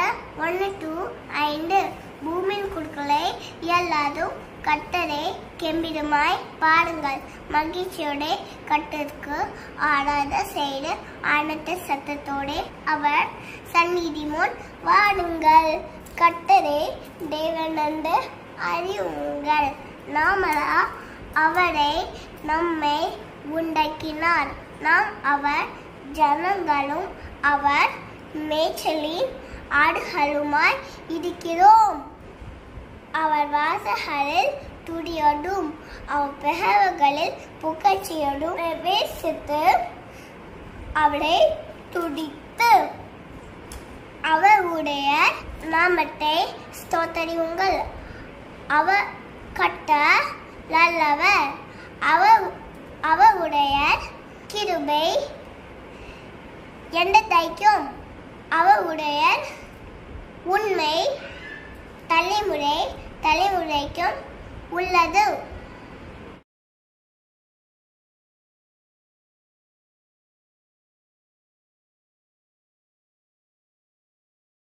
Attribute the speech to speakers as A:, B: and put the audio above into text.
A: ஒன்று டு ஐந்து பூமியின் குழுக்களை எல்லாரும் கட்டரை கெம்பிடுமாய் பாருங்கள் மகிழ்ச்சியோட கட்டிற்கு ஆடாத செய்து ஆனந்த சத்தத்தோட அவர் சந்நிதி முன் வாடுங்கள் கட்டரே தேவனந்து அறிவுங்கள் நாமளா அவரை நம்மை உண்டாக்கினார் நாம் அவர் ஜனங்களும் அவர் மேய்ச்சலின் ஆடுகளுமாய் இருக்கிறோம் அவர் வாசகளில் துடியோடும் அவர் பெகவர்களில் புகழ்ச்சியோடும் பிரவேசித்து அவரை துடித்து அவருடைய நாமத்தை ஸ்தோத்தரியுங்கள் அவர் கட்ட நல்லவர் அவர் அவருடைய கிருபை எந்த தைக்கும் அவருடைய உண்மை தலைமுறை தலைமுறைக்கும் உள்ளது